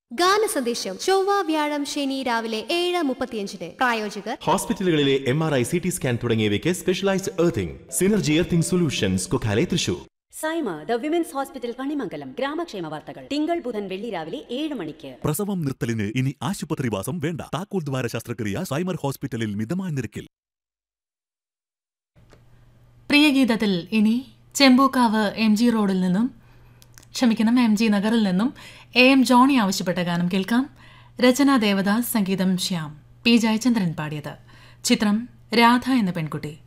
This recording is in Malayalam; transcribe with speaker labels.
Speaker 1: ഗാന സന്ദേശം ചൊവ്വ വ്യാഴം ശനി രാവിലെ ഏഴ് മുപ്പത്തിയഞ്ചിന് പ്രായോജകർ
Speaker 2: ഹോസ്പിറ്റലുകളിലെ M R I C T scan തുടങ്ങിയവയ്ക്ക് specialised earthing Synergy earthing solutions Kokkale Thrissur
Speaker 3: Saima the women's hospital Kanimangalam ഗ്രാമക്ഷേമ വാർത്തകൾ തിങ്കൾ ബുധൻ വെള്ളി രാവിലെ ഏഴ് മണിക്ക്
Speaker 4: പ്രസവം നിർത്തലിന് ഇനി ആശുപത്രിവാസം വേണ്ട താക്കോൽ ദ്വാര ശസ്ത്രക്രിയ സൈമർ ഹോസ്പിറ്റലിൽ മിതമായ നിരക്കിൽ
Speaker 5: പ്രിയഗീതത്തിൽ ഇനി ചെമ്പൂക്കാവ് എം ജി റോഡിൽ നിന്നും ക്ഷമിക്കണം എം ജി നഗറിൽ നിന്നും എ എം ജോണി ആവശ്യപ്പെട്ട ഗാനം കേൾക്കാം രചന ദേവദാസ് സംഗീതം ശ്യാം പി ജയചന്ദ്രൻ പാടിയത് ചിത്രം രാധ എന്ന പെൺകുട്ടി